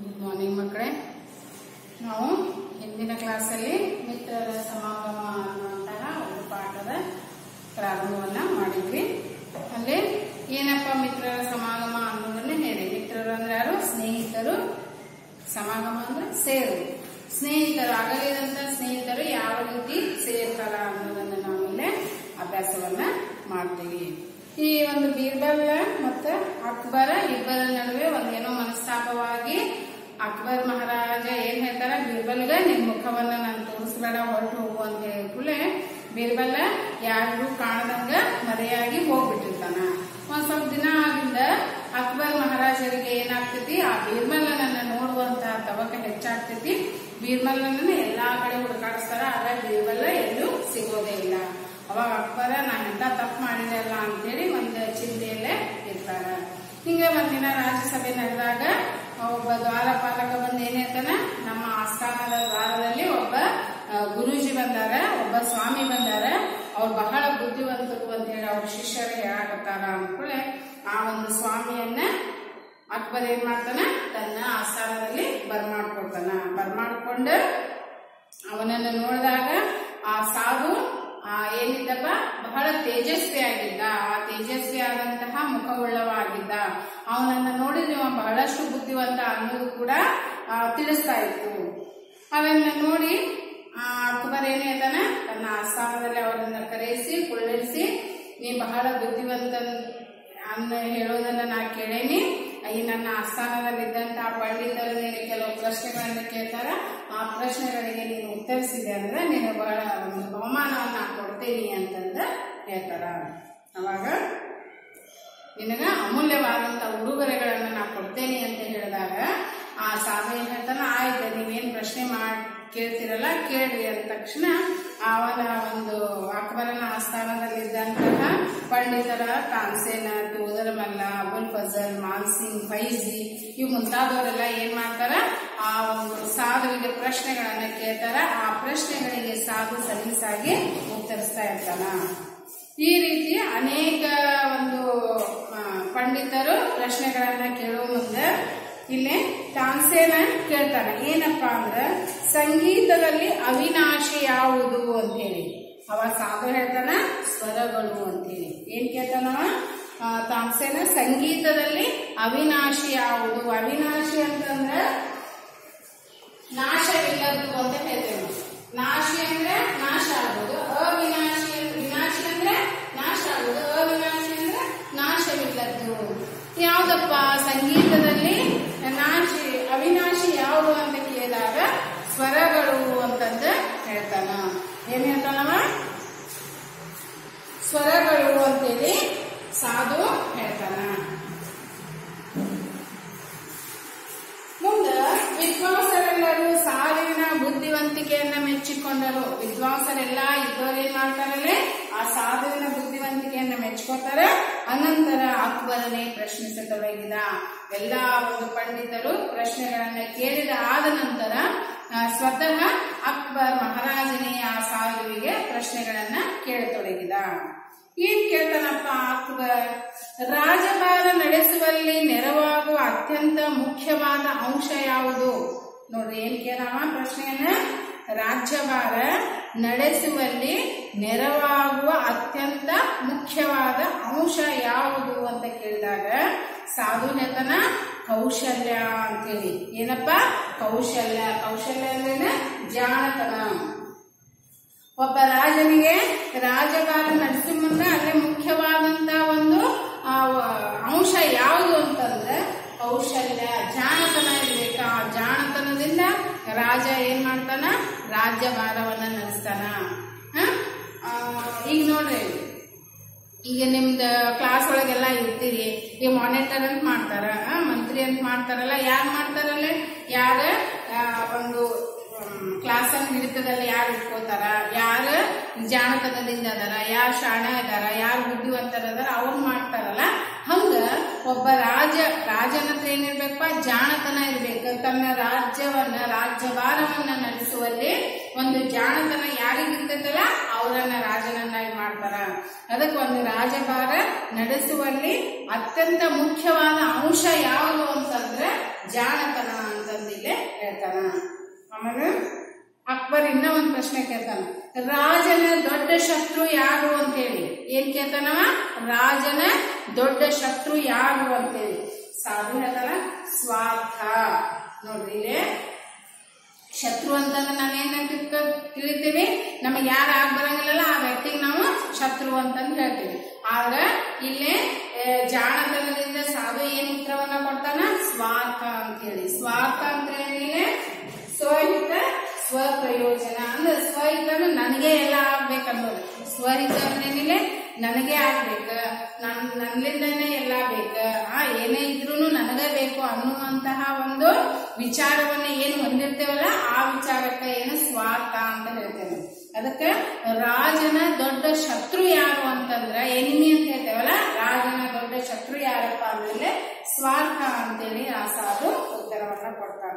Good morning ಮಕ್ಕಳೇ ನಾವು ಹಿಂದಿನ ಕ್ಲಾಸಲ್ಲಿ ಮಿತ್ರರ ಸಮಾಗಮ ಅನ್ನುವಂತಹ ಒಂದು ಪಾಠದ ಪ್ರಾರಂಭವನ್ನ ಮಾಡಿದ್ವಿ ಅಲ್ಲಿ ಏನಪ್ಪ ಮಿತ್ರರ ಸಮಾಗಮ ಅನ್ನೋದನ್ನ ಹೇಳಿ ಮಿತ್ರರು ಅಂದ್ರೆ ಯಾರು ಸ್ನೇಹಿತರು ಸಮಾಗಮ ಅಂದ್ರೆ ಸೇರು ಸ್ನೇಹಿತರು ಅಗಲಿದಂತ ಸ್ನೇಹಿತರು ಯಾವ ರೀತಿ ಸೇರ್ತಾರ ಅನ್ನೋದನ್ನ ನಾವು ಇಲ್ಲಿ ಅಭ್ಯಾಸವನ್ನ ಮಾಡ್ತೀವಿ ಈ ಒಂದು ಬೀರ್ಬಲ್ ಮತ್ತು ಅಕ್ಬರ ಇಬ್ಬರ ನಡುವೆ ಒಂದೇನೋ ಮನಸ್ತಾಪವಾಗಿ ಅಕ್ಬರ್ ಮಹಾರಾಜ ಏನ್ ಹೇಳ್ತಾರ ಬೀರ್ಬಲ್ಗ ನಿನ್ ಮುಖವನ್ನ ನಾನು ತೋರಿಸ್ಬೇಡ ಹೊರಟು ಹೋಗು ಅಂತ ಹೇಳಿ ಕೂಡಲೇ ಬೀರ್ಬಲ್ ಯಾರಿಗೂ ಕಾಣದಂಗ ಮರೆಯಾಗಿ ಹೋಗ್ಬಿಟ್ಟಿರ್ತಾನ ಒಂದ್ ಸ್ವಲ್ಪ ದಿನ ಆಗಿಂದ ಅಕ್ಬರ್ ಮಹಾರಾಜರಿಗೆ ಏನಾಗ್ತೈತಿ ಆ ಬೀರ್ಬಲ್ಲನನ್ನ ನೋಡುವಂತಹ ತವಕ ಹೆಚ್ಚಾಗ್ತೈತಿ ಬೀರ್ಬಲ್ಲನನ್ನ ಎಲ್ಲಾ ಕಡೆ ಹುಡುಕಾಡಿಸ್ತಾರ ಆದ್ರೆ ಬೀರ್ಬಲ್ಲ ಎಲ್ಲೂ ಸಿಗೋದೇ ಇಲ್ಲ ಅವಾಗ ಅಕ್ಬರ ನಾನು ಎಂತ ತಪ್ಪು ಮಾಡಿದೆ ಅಲ್ಲ ಅಂತೇಳಿ ಒಂದು ಚಿಂತೆಯಲ್ಲೇ ಇರ್ತಾರ ಹಿಂಗೆ ಒಂದಿನ ರಾಜ್ಯಸಭೆ ನಡೆದಾಗ ಒಬ್ಬ ದ್ವಾರಪಾಲಕ ಬಂದು ಏನ್ ಹೇಳ್ತಾನ ನಮ್ಮ ಆಸ್ಥಾನದ ದ್ವಾರದಲ್ಲಿ ಒಬ್ಬ ಆ, ಗುರೂಜಿ ಬಂದಾರ ಒಬ್ಬ ಸ್ವಾಮಿ ಬಂದಾರ ಅವ್ರು ಬಹಳ ಬುದ್ಧಿವಂತರು ಅಂತ ಹೇಳಿ ಅವ್ರ ಶಿಷ್ಯರು ಹೇಳಕತ್ತಾರ ಅಂದ್ಕೂಳೆ ಆ ಒಂದು ಸ್ವಾಮಿಯನ್ನ ಅಕ್ಬರ್ ಏನ್ ಮಾಡ್ತಾನ ತನ್ನ ಆಸ್ಥಾನದಲ್ಲಿ ಬರ್ಮಾಡ್ಕೊಳ್ತಾನ ಬರ್ಮಾಡ್ಕೊಂಡು ಅವನನ್ನು ನೋಡಿದಾಗ ಆ ಸಾಧು ಆ ಏನಿದ್ದಪ್ಪ ಬಹಳ ತೇಜಸ್ವಿ ಆಗಿದ್ದ ಆ ತೇಜಸ್ವಿ ಆದಂತಹ ಮುಖವುಳ್ಳವಾಗಿದ್ದ ಅವನನ್ನ ನೋಡಿದ್ರೆ ಅವ ಬಹಳಷ್ಟು ಬುದ್ಧಿವಂತ ಅನ್ನೋದು ಕೂಡ ಆ, ತಿಳಿಸ್ತಾ ಇತ್ತು ಅವನ್ನ ನೋಡಿ ಆ ಅಕ್ಬರ್ ಏನ್ ಹೇಳ್ತಾನ ತನ್ನ ಆಸ್ಥಾನದಲ್ಲಿ ಅವರನ್ನ ಕರೆಯಿಸಿ ಕುಳ್ಳಿರಿಸಿ ನೀ ಬಹಳ ಬುದ್ಧಿವಂತ ಅನ್ನ ಹೇಳೋದನ್ನ ನಾ ಕೇಳೇನಿ ಈ ನನ್ನ ಆಸ್ಥಾನದಲ್ಲಿದ್ದಂತಹ ಪಂಡಿತರು ನೀನು ಕೆಲವು ಪ್ರಶ್ನೆಗಳನ್ನ ಕೇಳ್ತಾರ ಆ ಪ್ರಶ್ನೆಗಳಿಗೆ ನೀನು ಉತ್ತರಿಸಿದೆ ಅಂದ್ರೆ ನೀನು ಬಹಳ ಒಂದು ಬಹುಮಾನವನ್ನ ಕೊಡ್ತೀನಿ ಅಂತಂದ ಹೇಳ್ತಾರ ಅವಾಗ ನಿನಗ ಅಮೂಲ್ಯವಾದಂತ ಉಡುಗೊರೆಗಳನ್ನ ನಾ ಕೊಡ್ತೇನೆ ಅಂತ ಹೇಳಿದಾಗ ಆ ಸಾಧು ಏನ್ ಹೇಳ್ತಾನ ಆಯ್ತು ನೀವೇನ್ ಪ್ರಶ್ನೆ ಮಾಡ್ ಕೇಳ್ತಿರಲ್ಲ ಕೇಳ್ರಿ ಅಂದ ತಕ್ಷಣ ಅವನ ಒಂದು ಅಕ್ಬರನ ಆಸ್ಥಾನದಲ್ಲಿದ್ದಂತಹ ಪಂಡಿತರ ತಾನ್ಸೇನ ತೋದರಮಲ್ಲ ಅಬುಲ್ ಫಜಲ್ ಮಾನ್ಸಿಂಗ್ ಫೈಜಿ ಇವು ಮುಂತಾದವರೆಲ್ಲ ಏನ್ ಮಾಡ್ತಾರ ಆ ಒಂದು ಸಾಧುವಿಗೆ ಪ್ರಶ್ನೆಗಳನ್ನ ಕೇಳ್ತಾರ ಆ ಪ್ರಶ್ನೆಗಳಿಗೆ ಸಾಧು ಸಲೀಸಾಗಿ ಉತ್ತರಿಸ್ತಾ ಇರ್ತಾನ ಈ ರೀತಿ ಅನೇಕ ಒಂದು ಆ, ಪಂಡಿತರು ಪ್ರಶ್ನೆಗಳನ್ನ ಕೇಳುವ ಮುಂದೆ ಇಲ್ಲಿ ತಾನ್ಸೇನ ಕೇಳ್ತಾನೆ ಏನಪ್ಪಾ ಅಂದ್ರ ಸಂಗೀತದಲ್ಲಿ ಅವಿನಾಶಿ ಯಾವುದು ಅಂತ ಹೇಳಿ ಅವ ಸಾಧು ಹೇಳ್ತಾನ ಸ್ವರಗಳು ಅಂತ ಹೇಳಿ ಏನ್ ಕೇಳ್ತಾನವ ಆ, ತಾನ್ಸೇನ ಸಂಗೀತದಲ್ಲಿ ಅವಿನಾಶಿ ಯಾವುದು ಅವಿನಾಶಿ ಅಂತಂದ್ರ ನಾಶವಿಲ್ಲದ್ದು ಅಂತ ಹೇಳ್ತೇವೆ ನಾಶಿ ಅಂದ್ರೆ ನಾಶ ಆಗುದು ಅವಿನಾಶಿ ಅಂದ್ರೆ ವಿನಾಶಿ ಅಂದ್ರೆ ನಾಶ ಆಗುದು ಅವಿನಾಶಿ ಅಂದ್ರೆ ನಾಶವಿಲ್ಲದ್ದು ಯಾವ್ದಪ್ಪ ಸಂಗೀತದಲ್ಲಿ ನಾಶಿ ಅವಿನಾಶಿ ಯಾವುದು ಅಂತ ಕೇಳಿದಾಗ ಸ್ವರಗಳು ಅಂತಂದ ಹೇಳ್ತಾನ ಏನ್ ಹೇಳ್ತಾನವ ಸ್ವರಗಳು ಅಂತೇಳಿ ಸಾಧು ಹೇಳ್ತಾನ ಮುಂದ ವಿದ್ವಾಂಸರೆಲ್ಲರೂ ಸಾವಿನ ಬುದ್ಧಿವಂತಿಕೆಯನ್ನ ಮೆಚ್ಚಿಕೊಂಡರು ವಿದ್ವಾಂಸರೆಲ್ಲ ಇದ್ದವ್ರು ಏನ್ ಮಾಡ್ತಾರಲ್ಲೇ ಆ ಸಾಧುವಿನ ಬುದ್ಧಿವಂತಿಕೆಯನ್ನ ಮೆಚ್ಕೋತಾರೆ ಅನಂತರ ಅಕ್ಬರನೇ ಪ್ರಶ್ನಿಸತೊಡಗಿದ ಎಲ್ಲಾ ಒಂದು ಪಂಡಿತರು ಪ್ರಶ್ನೆಗಳನ್ನ ಕೇಳಿದ ಆದ ನಂತರ ಆ, ಸ್ವತಃ ಅಕ್ಬರ್ ಮಹಾರಾಜನೇ ಆ ಸಾಧುವಿಗೆ ಪ್ರಶ್ನೆಗಳನ್ನ ಕೇಳತೊಡಗಿದ ಏನ್ ಕೇಳ್ತಾನಪ್ಪ ಅಕ್ಬರ್ ರಾಜಭಾರ ನಡೆಸುವಲ್ಲಿ ನೆರವಾಗುವ ಅತ್ಯಂತ ಮುಖ್ಯವಾದ ಅಂಶ ಯಾವುದು ನೋಡ್ರಿ ಏನ್ ಕೇಳವ ಪ್ರಶ್ನೆಯನ್ನ ರಾಜ್ಯಭಾರ ನಡೆಸುವಲ್ಲಿ ನೆರವಾಗುವ ಅತ್ಯಂತ ಮುಖ್ಯವಾದ ಅಂಶ ಯಾವುದು ಅಂತ ಕೇಳಿದಾಗ ಸಾಧು ಹೇಳ್ತಾನ ಕೌಶಲ್ಯ ಅಂತೇಳಿ ಏನಪ್ಪ ಕೌಶಲ್ಯ ಕೌಶಲ್ಯ ಅಂದ್ರೆ ಜಾಣತನ ಒಬ್ಬ ರಾಜನಿಗೆ ರಾಜಭಾರ ನಡೆಸುವ ಮುಂದೆ ಅಲ್ಲಿ ಮುಖ್ಯವಾದಂತ ಒಂದು ಆ, ಅಂಶ ಯಾವುದು ಅಂತಂದ್ರೆ ಕೌಶಲ್ಯ ಜಾಣತನ ಇರ್ಬೇಕು ಆ ಜಾಣತನದಿಂದ ರಾಜ ಏನ್ ಮಾಡ್ತಾನ ರಾಜ್ಯಭಾರವನ್ನ ನಡೆಸ್ತಾನ ಹ? ಆ, ಈಗ ನೋಡ್ರಿ ಈಗ ನಿಮ್ದು ಕ್ಲಾಸ್ ಒಳಗೆಲ್ಲ ಇರ್ತೀರಿ ಈ ಮಾನಿಟರ್ ಅಂತ ಮಾಡ್ತಾರ ಆ, ಮಂತ್ರಿ ಅಂತ ಮಾಡ್ತಾರಲ್ಲ ಯಾರು ಮಾಡ್ತಾರಲ್ಲ ಯಾರ ಆ, ಒಂದು ಕ್ಲಾಸ್ ಅನ್ನು ಹಿಡಿತದಲ್ಲಿ ಯಾರು ಇಟ್ಕೋತಾರ ಯಾರು ಜಾಣತನದಿಂದ ಅದಾರ ಯಾರು ಶಾಣ ಅದಾರ ಯಾರು ಬುದ್ಧಿವಂತರ ಅದಾರ ಅವ್ರು ಮಾಡ್ತಾರಲ್ಲ ಹಂಗ ಒಬ್ಬ ರಾಜ ರಾಜನ ಹತ್ರ ಏನಿರ್ಬೇಕಪ್ಪ ಜಾಣತನ ಇರ್ಬೇಕು ತನ್ನ ರಾಜ್ಯವನ್ನ ರಾಜ್ಯಭಾರವನ್ನ ನಡೆಸುವಲ್ಲಿ ಒಂದು ಜಾಣತನ ಯಾರಿಗಿರ್ತೈತಲ್ಲ ಅವರನ್ನ ರಾಜನನ್ನಾಗಿ ಮಾಡ್ತಾರ ಅದಕ್ಕೆ ಒಂದು ರಾಜಭಾರ ನಡೆಸುವಲ್ಲಿ ಅತ್ಯಂತ ಮುಖ್ಯವಾದ ಅಂಶ ಯಾವುದು ಅಂತಂದ್ರೆ ಜಾಣತನ ಅಂತಂದಿಲ್ಲೇ ಹೇಳ್ತಾನ ಆಮೇಲೆ ಅಕ್ಬರ್ ಇನ್ನ ಒಂದ್ ಪ್ರಶ್ನೆ ಕೇಳ್ತಾನ ರಾಜನ ದೊಡ್ಡ ಶತ್ರು ಯಾರು ಅಂತೇಳಿ ಏನ್ ಕೇಳ್ತಾನವ ರಾಜನ ದೊಡ್ಡ ಶತ್ರು ಯಾರು ಅಂತೇಳಿ ಸಾಧು ಹೇಳ್ತಾನ ಸ್ವಾರ್ಥ ನೋಡ್ರಿ ಇಲ್ಲಿ ಶತ್ರು ಅಂತಂದ್ರೆ ನಾವೇನ ತಿಳಿತೀವಿ ನಮಗೆ ಯಾರು ಆಗ್ ಬರಂಗಿಲ್ಲಲ್ಲ ಆ ವ್ಯಕ್ತಿಗೆ ನಾವು ಶತ್ರು ಅಂತಂದು ಹೇಳ್ತೀವಿ ಆಗ ಇಲ್ಲಿ ಆ, ಜಾಣತನದಿಂದ ಸಾಧು ಏನ್ ಉತ್ತರವನ್ನ ಕೊಡ್ತಾನ ಸ್ವಾರ್ಥ ಅಂತ ಹೇಳಿ ಸ್ವಾರ್ಥ ಅಂದ್ರೆ ಏನಿದೆ ಸ್ವಹಿತ ಸ್ವಪ್ರಯೋಜನ ಅಂದ್ರೆ ಸ್ವಹಿತ ಅಂದ್ರೆ ನನಗೆ ಎಲ್ಲ ಆಗ್ಬೇಕನ್ನೋದು ಸ್ವಹಿತ ಅಂದ್ರೆ ಏನಿಲ್ಲ ನನಗೆ ಆಗ್ಬೇಕ ನನ್ ನನ್ನಿಂದನೇ ಎಲ್ಲ ಬೇಕ ಆ ಏನೇ ಇದ್ರೂನು ನನಗೆ ಬೇಕು ಅನ್ನುವಂತಹ ಒಂದು ವಿಚಾರವನ್ನ ಏನು ಹೊಂದಿರ್ತೇವಲ್ಲ ಆ ವಿಚಾರಕ್ಕೆ ಏನು ಸ್ವಾರ್ಥ ಅಂತ ಹೇಳ್ತೇವೆ ಅದಕ್ಕೆ ರಾಜನ ದೊಡ್ಡ ಶತ್ರು ಯಾರು ಅಂತಂದ್ರ ಎನಿಮಿ ಅಂತ ಹೇಳ್ತೇವಲ್ಲ ರಾಜನ ದೊಡ್ಡ ಶತ್ರು ಯಾರಪ್ಪ ಅಂದ್ರೆ ಸ್ವಾರ್ಥ ಅಂತೇಳಿ ಆ ಸಾಧು ಉತ್ತರವನ್ನ ಕೊಡ್ತಾನ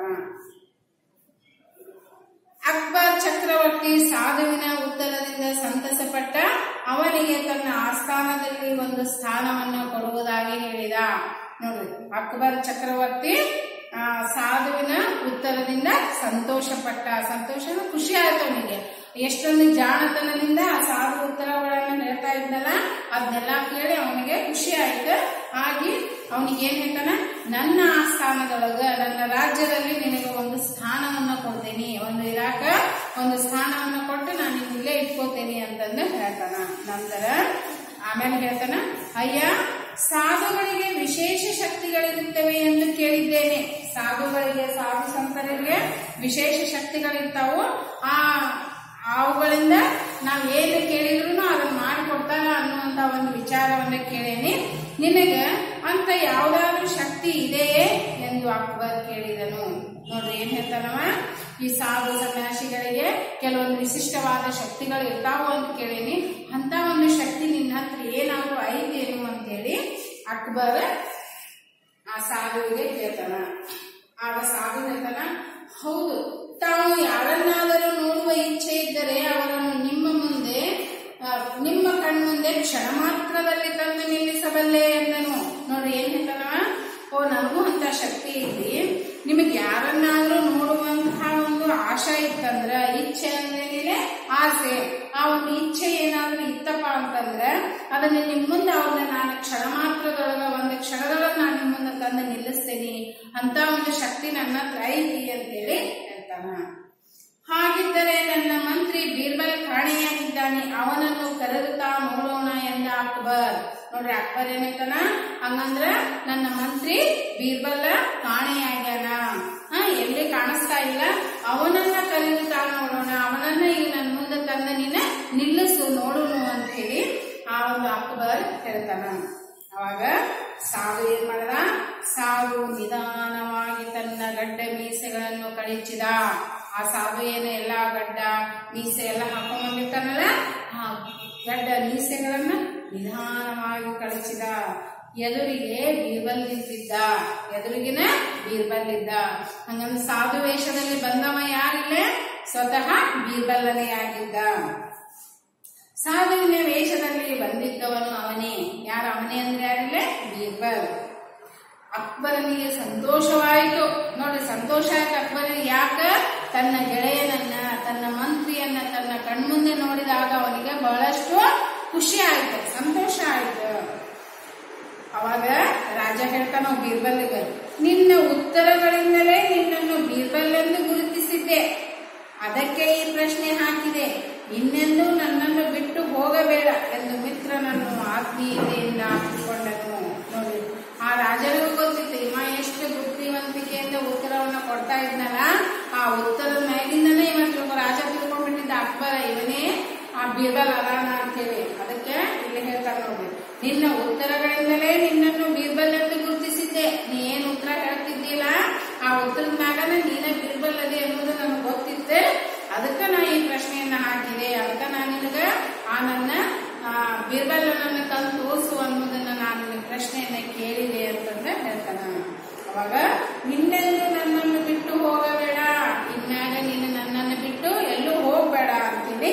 ಅಕ್ಬರ್ ಚಕ್ರವರ್ತಿ ಸಾಧುವಿನ ಉತ್ತರದಿಂದ ಸಂತಸಪಟ್ಟ ಅವನಿಗೆ ತನ್ನ ಆಸ್ಥಾನದಲ್ಲಿ ಒಂದು ಸ್ಥಾನವನ್ನು ಕೊಡುವುದಾಗಿ ಹೇಳಿದ ನೋಡ್ರಿ ಅಕ್ಬರ್ ಚಕ್ರವರ್ತಿ ಆ ಸಾಧುವಿನ ಉತ್ತರದಿಂದ ಸಂತೋಷಪಟ್ಟ ಸಂತೋಷ ಅಂದ್ರೆ ಖುಷಿ ಆಯ್ತು ಅವನಿಗೆ ಎಷ್ಟೊಂದು ಜಾಣತನದಿಂದ ಆ ಸಾಧು ಉತ್ತರಗಳನ್ನು ಹೇಳ್ತಾ ಇದ್ದಲ್ಲ ಅದನ್ನೆಲ್ಲ ಕೇಳಿ ಅವನಿಗೆ ಖುಷಿ ಆಯ್ತು ಆಗಿ ಅವನಿಗೆ ಏನ್ ಹೇಳ್ತಾನ ನನ್ನ ಆಸ್ಥಾನದೊಳಗ ನನ್ನ ರಾಜ್ಯದಲ್ಲಿ ನಿನಗೆ ಒಂದು ಸ್ಥಾನವನ್ನ ಕೊಡ್ತೇನೆ ಒಂದು ಇರಾಕ ಒಂದು ಸ್ಥಾನವನ್ನ ಕೊಟ್ಟು ನಾನು ನಿನ್ನ ಇಲ್ಲೇ ಇಟ್ಕೋತೇನೆ ಅಂತಂದು ಹೇಳ್ತಾನ ನಂತರ ಆಮೇಲೆ ಹೇಳ್ತಾನ ಅಯ್ಯ ಸಾಧುಗಳಿಗೆ ವಿಶೇಷ ಶಕ್ತಿಗಳಿರುತ್ತವೆ ಎಂದು ಕೇಳಿದ್ದೇನೆ ಸಾಧುಗಳಿಗೆ ಸಾಧು ಸಂತರಿಗೆ ವಿಶೇಷ ಶಕ್ತಿಗಳಿರ್ತಾವು ಆ ಅವುಗಳಿಂದ ನಾವ್ ಏನು ಕೇಳಿದ್ರು ಅದನ್ನ ಮಾಡಿಕೊಡ್ತಾರ ಅನ್ನುವಂತ ಒಂದು ವಿಚಾರವನ್ನ ಕೇಳೇನಿ ನಿನಗೆ ಅಂತ ಯಾವ್ದಾದ್ರು ಶಕ್ತಿ ಇದೆಯೇ ಎಂದು ಅಕ್ಬರ್ ಕೇಳಿದನು ನೋಡ್ರಿ ಏನ್ ಹೇಳ್ತಾನವ ಈ ಸಾಧು ಸನ್ಯಾಸಿಗಳಿಗೆ ಕೆಲವೊಂದು ವಿಶಿಷ್ಟವಾದ ಶಕ್ತಿಗಳು ಇರ್ತಾವು ಅಂತ ಕೇಳೀನಿ ಅಂತ ಒಂದು ಶಕ್ತಿ ನಿನ್ನ ಹತ್ರ ಏನಾದ್ರು ಐತೇನು ಅಂತೇಳಿ ಅಕ್ಬರ್ ಆ ಸಾಧುವಿಗೆ ಕೇಳ್ತಾನ ಆಗ ಸಾಧು ಹೇಳ್ತಾನ ಹೌದು ತಾವು ಯಾರನ್ನಾದರೂ ನೋಡುವ ಇಚ್ಛೆ ಇದ್ದರೆ ಅವರನ್ನು ನಿಮ್ಮ ಮುಂದೆ ಆ, ನಿಮ್ಮ ಕಣ್ಮುಂದೆ ಕ್ಷಣ ಮಾತ್ರದಲ್ಲಿ ತಂದು ನಿಲ್ಲಿಸಬಲ್ಲೆ ಎಂದನು ನೋಡಿ ಏನ್ ಹೇಳ್ತಾನವ ಓ ನನಗೂ ಅಂತ ಶಕ್ತಿ ಐತಿ ನಿಮಗೆ ಯಾರನ್ನಾದ್ರೂ ನೋಡುವಂತಹ ಒಂದು ಆಶೆ ಇತ್ತಂದ್ರ ಇಚ್ಛೆ ಅಂದ್ರೆ ಆಸೆ ಆ ಒಂದು ಇಚ್ಛೆ ಏನಾದ್ರೂ ಇತ್ತಪ್ಪ ಅಂತಂದ್ರೆ ಅದನ್ನ ನಿಮ್ ಮುಂದೆ ಅವ್ರನ್ನ ನಾನು ಕ್ಷಣ ಮಾತ್ರದೊಳಗ ಒಂದು ಕ್ಷಣದೊಳಗೆ ನಾನು ನಿಮ್ಮ ಮುಂದೆ ತಂದು ನಿಲ್ಲಿಸ್ತೇನೆ ಅಂತ ಒಂದು ಶಕ್ತಿ ನನ್ನ ಹತ್ರ ಐತಿ ಅಂತೇಳಿ ಹೇಳ್ತಾನ ಹಾಗಿದ್ದರೆ ನನ್ನ ಮಂತ್ರಿ ಬೀರ್ಬಲ್ ಕಾಣೆಯಾಗಿದ್ದಾನೆ ಅವನನ್ನು ಕರೆದುತ್ತಾ ನೋಡೋಣ ಎಂದ ಅಕ್ಬರ್ ನೋಡ್ರಿ ಅಕ್ಬರ್ ಏನೈತನ ಹಂಗಂದ್ರ ನನ್ನ ಮಂತ್ರಿ ಬೀರ್ಬಲ್ ಕಾಣೆಯಾಗ್ಯಾನ ಹಾ ಎಲ್ಲಿ ಕಾಣಿಸ್ತಾ ಇಲ್ಲ ಅವನನ್ನ ಕರೆದುತ್ತಾ ನೋಡೋಣ ಅವನನ್ನ ಈಗ ನನ್ನ ಮುಂದೆ ತಂದ ನೀನ ನಿಲ್ಲಿಸು ನೋಡುನು ಅಂತ ಹೇಳಿ ಆ ಒಂದು ಅಕ್ಬರ್ ಹೇಳ್ತಾನ ಅವಾಗ ಸಾಧು ಏನ್ ಮಾಡದ ಸಾಧು ನಿಧಾನವಾಗಿ ತನ್ನ ಗಡ್ಡ ಮೀಸೆಗಳನ್ನು ಕಳಿಚಿದ ಆ ಸಾಧು ಏನು ಎಲ್ಲ ಗಡ್ಡ ಮೀಸೆ ಎಲ್ಲ ಹಾಕೊಂಡ್ಬಂದಿರ್ತಾನಲ್ಲ ಆ ಗಡ್ಡ ಮೀಸೆಗಳನ್ನ ನಿಧಾನವಾಗಿ ಕಳಿಸಿದ ಎದುರಿಗೆ ಬೀರ್ಬಲ್ ನಿಂತಿದ್ದ ಎದುರಿಗಿನ ಬೀರ್ಬಲ್ ಇದ್ದ ಹಂಗಂದ್ರೆ ಸಾಧು ವೇಷದಲ್ಲಿ ಬಂದವ ಯಾರಿಲ್ಲ ಸ್ವತಃ ಬೀರ್ಬಲ್ಲನೇ ಆಗಿದ್ದ ಸಾಧುವಿನ ವೇಷದಲ್ಲಿ ಬಂದಿದ್ದವನು ಅವನೇ ಯಾರು ಅವನೇ ಅಂದ್ರೆ ಯಾರಿಲ್ಲ ಬೀರ್ಬಲ್ ಅಕ್ಬರನಿಗೆ ಸಂತೋಷವಾಯಿತು ನೋಡಿ ಸಂತೋಷ ಆಯ್ತು ಅಕ್ಬರನಿಗೆ ಯಾಕ ತನ್ನ ಗೆಳೆಯನನ್ನ ತನ್ನ ಮಂತ್ರಿಯನ್ನ ತನ್ನ ಕಣ್ಮುಂದೆ ನೋಡಿದಾಗ ಅವನಿಗೆ ಬಹಳಷ್ಟು ಖುಷಿ ಆಯ್ತು ಸಂತೋಷ ಆಯ್ತು ಅವಾಗ ರಾಜ ಹೇಳ್ತಾನ ಬೀರ್ಬಲ್ಗೆ ನಿನ್ನ ಉತ್ತರಗಳಿಂದಲೇ ನಿನ್ನನ್ನು ಬೀರ್ಬಲ್ ಎಂದು ಗುರುತಿಸಿದ್ದೆ ಅದಕ್ಕೆ ಈ ಪ್ರಶ್ನೆ ಹಾಕಿದೆ ಇನ್ನೆಂದೂ ನನ್ನನ್ನು ಬಿಟ್ಟು ಹೋಗಬೇಡ ಎಂದು ಮಿತ್ರನನ್ನು ಆತ್ಮೀಯತೆಯಿಂದ ಹಾಕಿಕೊಂಡನು ನೋಡಿ ಆ ರಾಜನಿಗೂ ಗೊತ್ತಿತ್ತು ಇವ ಎಷ್ಟು ಬುದ್ಧಿವಂತಿಕೆಯಿಂದ ಉತ್ತರವನ್ನ ಕೊಡ್ತಾ ಇದ್ನಲ್ಲ ಆ ಉತ್ತರದ ಮೇಲಿಂದನೇ ಇವತ್ತು ರಾಜ ತಿಳ್ಕೊಂಡ್ಬಿಟ್ಟಿದ್ದ ಅಕ್ಬರ ಇವನೇ ಆ ಬೀರ್ಬಲ್ ಅದಾನ ಅಂತೇಳಿ ಅದಕ್ಕೆ ಇಲ್ಲಿ ಹೇಳ್ತಾರೆ ನೋಡಿ ನಿನ್ನ ಉತ್ತರಗಳಿಂದಲೇ ನಿನ್ನನ್ನು ಬೀರ್ಬಲ್ ಎಂದು ಗುರುತಿಸಿದ್ದೆ ನೀ ಏನ್ ಉತ್ತರ ಹೇಳ್ತಿದ್ದಿಲ್ಲ ಆ ಉತ್ತರದ ಮ್ಯಾಗನ ನೀನೇ ಬೀರ್ಬಲ್ ಅದೇ ಅನ್ನೋದು ನನಗೆ ಗೊತ್ತಿತ್ತೆ ಅದಕ್ಕೆ ನಾ ಈ ಪ್ರಶ್ನೆಯನ್ನ ಹಾಕಿದೆ ಅದಕ್ಕೆ ನಾನು ನಿನಗ ಆ ನನ್ನ ಆ, ಬೀರ್ಬಲ್ ನನ್ನ ತಂದು ತೋರಿಸು ಅನ್ನೋದನ್ನ ನಾನು ನಿನಗೆ ಪ್ರಶ್ನೆಯನ್ನ ಕೇಳಿದೆ ಅಂತಂದ್ರೆ ಹೇಳ್ತಾನ ಅವಾಗ ನಿನ್ನೆಂದು ನನ್ನನ್ನು ಬಿಟ್ಟು ಹೋಗಬೇಡ ಇನ್ಮ್ಯಾಗ ನೀನು ನನ್ನನ್ನು ಬಿಟ್ಟು ಎಲ್ಲೂ ಹೋಗ್ಬೇಡ ಅಂತೇಳಿ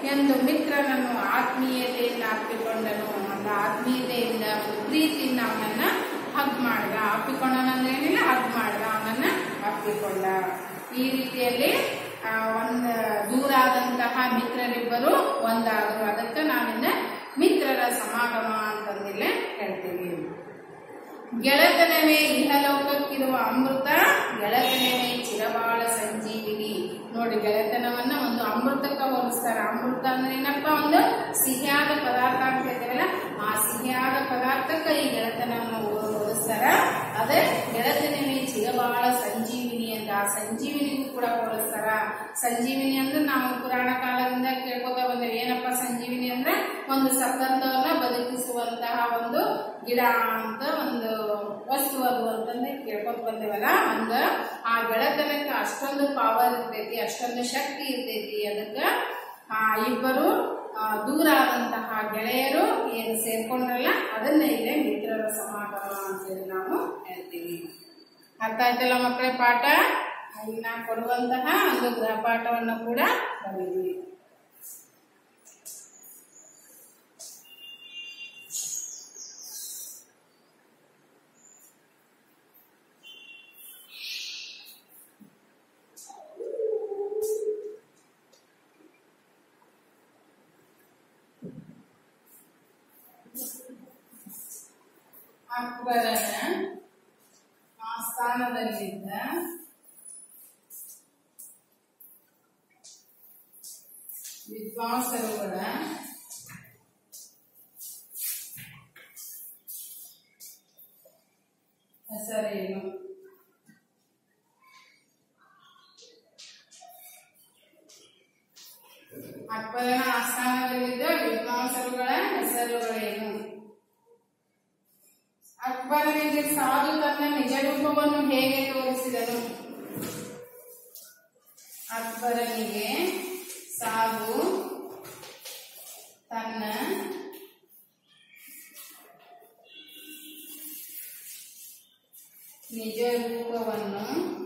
ಎಂದು ಮಿತ್ರನನ್ನು ಆತ್ಮೀಯತೆಯಿಂದ ಅಪ್ಪಿಕೊಂಡನು ಒಂದು ಆತ್ಮೀಯತೆಯಿಂದ ಒಂದು ಪ್ರೀತಿಯಿಂದ ಅವನನ್ನ ಹಗ್ ಮಾಡ್ದ ಅಪ್ಪಿಕೊಂಡನಂದ್ರೆ ಏನಿಲ್ಲ ಹಗ್ ಮಾಡ್ದ ಅವನನ್ನ ಅಪ್ಪಿಕೊಂಡ ಈ ರೀತಿಯಲ್ಲಿ ಆ, ಒಂದು ದೂರಾದಂತಹ ಮಿತ್ರರಿಬ್ಬರು ಒಂದಾದರು ಅದಕ್ಕೆ ನಾವಿನ್ನ ಮಿತ್ರರ ಸಮಾಗಮ ಅಂತಂದಿಲ್ಲ ಹೇಳ್ತೀವಿ ಗೆಳತನವೇ ಇಹಲೋಕಕ್ಕಿರುವ ಅಮೃತ ಗೆಳತನವೇ ಚಿರಬಾಳ ಸಂಜೀವಿನಿ ನೋಡಿ ಗೆಳತನವನ್ನ ಒಂದು ಅಮೃತಕ್ಕೆ ಹೋಲಿಸ್ತಾರ ಅಮೃತ ಅಂದ್ರೆ ಏನಪ್ಪ ಒಂದು ಸಿಹಿಯಾದ ಪದಾರ್ಥ ಅಂತ ಹೇಳ್ತೇವಲ್ಲ ಆ ಸಿಹಿಯಾದ ಪದಾರ್ಥಕ್ಕೆ ಈ ಗೆಳತನವನ್ನು ಹೋ- ಹೋಲಿಸ್ತಾರ ಅದೇ ಗೆಳತನವೇ ಚಿರಬಾಳ ಸಂಜೀವಿನಿ ಅಂತ ಆ ಸಂಜೀವಿನಿಗೂ ಕೂಡ ಹೋಲಿಸ್ತಾರ ಸಂಜೀವಿನಿ ಅಂದ್ರೆ ನಾವು ಪುರಾಣ ಕಾಲದಿಂದ ಕೇಳ್ಕೊತಾ ಬಂದೇವೆ ಏನಪ್ಪ ಸಂಜೀವಿನಿ ಅಂದ್ರೆ ಒಂದು ಸತ್ತಂತವನ್ನ ಬದುಕಿಸುವಂತಹ ಒಂದು ಗಿಡ ಅಂತ ಒಂದು ವಸ್ತು ಅದು ಅಂತಂದ್ರೆ ಕೇಳ್ಕೊತ ಬಂದೇವಲ್ಲ ಹಂಗ ಆ ಗೆಳತನಕ್ಕೆ ಅಷ್ಟೊಂದು ಪವರ್ ಇರ್ತೈತಿ ಅಷ್ಟೊಂದು ಶಕ್ತಿ ಇರ್ತೈತಿ ಅದಕ್ಕ ಆ ಇಬ್ಬರು ಆ, ದೂರ ಆದಂತಹ ಗೆಳೆಯರು ಏನು ಸೇರ್ಕೊಂಡ್ರಲ್ಲ ಅದನ್ನ ಇಲ್ಲೇ ಮಿತ್ರರ ಸಮಾಗಮ ಅಂತೇಳಿ ನಾವು ಹೇಳ್ತೀವಿ ಅರ್ಥ ಆಯ್ತಲ್ಲ ಮಕ್ಕಳೇ ಪಾಠ ಈಗ ನಾ ಕೊಡುವಂತಹ ಒಂದು ಗೃಹಪಾಠವನ್ನು ಕೂಡ ಬರೀರಿ ಅಕ್ಬರನ ಆಸ್ಥಾನದಲ್ಲಿದ್ದ ವಿದ್ವಾಂಸರುಗಳ ಹೆಸರೇನು ಅಕ್ಬರನ ಆಸ್ಥಾನದಲ್ಲಿದ್ದ ವಿದ್ವಾಂಸರುಗಳ ಹೆಸರುಗಳೇನು ಅಕ್ಬರನಿಗೆ ಸಾಧು ತನ್ನ ನಿಜ ರೂಪವನ್ನು ಹೇಗೆ ತೋರಿಸಿದನು ಅಕ್ಬರನಿಗೆ ಸಾಧು ತನ್ನ ನಿಜ ರೂಪವನ್ನು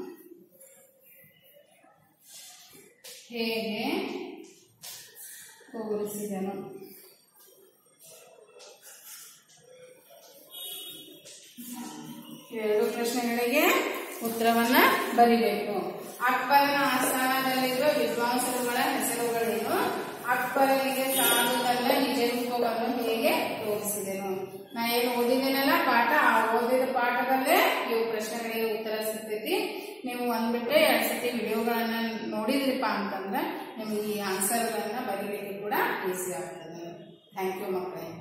ಹೇಗೆ ತೋರಿಸಿದನು ಎರಡು ಪ್ರಶ್ನೆಗಳಿಗೆ ಉತ್ತರವನ್ನ ಬರಿಬೇಕು ಅಕ್ಬರನ ಆಸ್ಥಾನದಲ್ಲಿರುವ ವಿದ್ವಾಂಸರುಗಳ ಹೆಸರುಗಳೇನು ಅಕ್ಬರನಿಗೆ ಸಾಧು ತನ್ನ ನಿಜ ರೂಪವನ್ನು ಹೇಗೆ ತೋರಿಸಿದೆನು ನಾ ಏನು ಓದಿದ್ದೇನಲ್ಲ ಪಾಠ ಆ ಓದಿದ ಪಾಠದಲ್ಲೇ ಇವು ಪ್ರಶ್ನೆಗಳಿಗೆ ಉತ್ತರ ಸಿಗ್ತೈತಿ ನೀವು ಒಂದ್ ಬಿಟ್ಟರೆ ಎರಡ್ ಸತಿ ವಿಡಿಯೋಗಳನ್ನ ನೋಡಿದ್ರಿಪ್ಪ ಅಂತಂದ್ರೆ ನಿಮಗೆ ಈ ಆನ್ಸರ್ಗಳನ್ನ ಬರೀಲಿಕ್ಕೆ ಕೂಡ ಈಸಿ ಆಗ್ತದೆ ಥ್ಯಾಂಕ್ ಯು ಮಕ್ಕಳೇ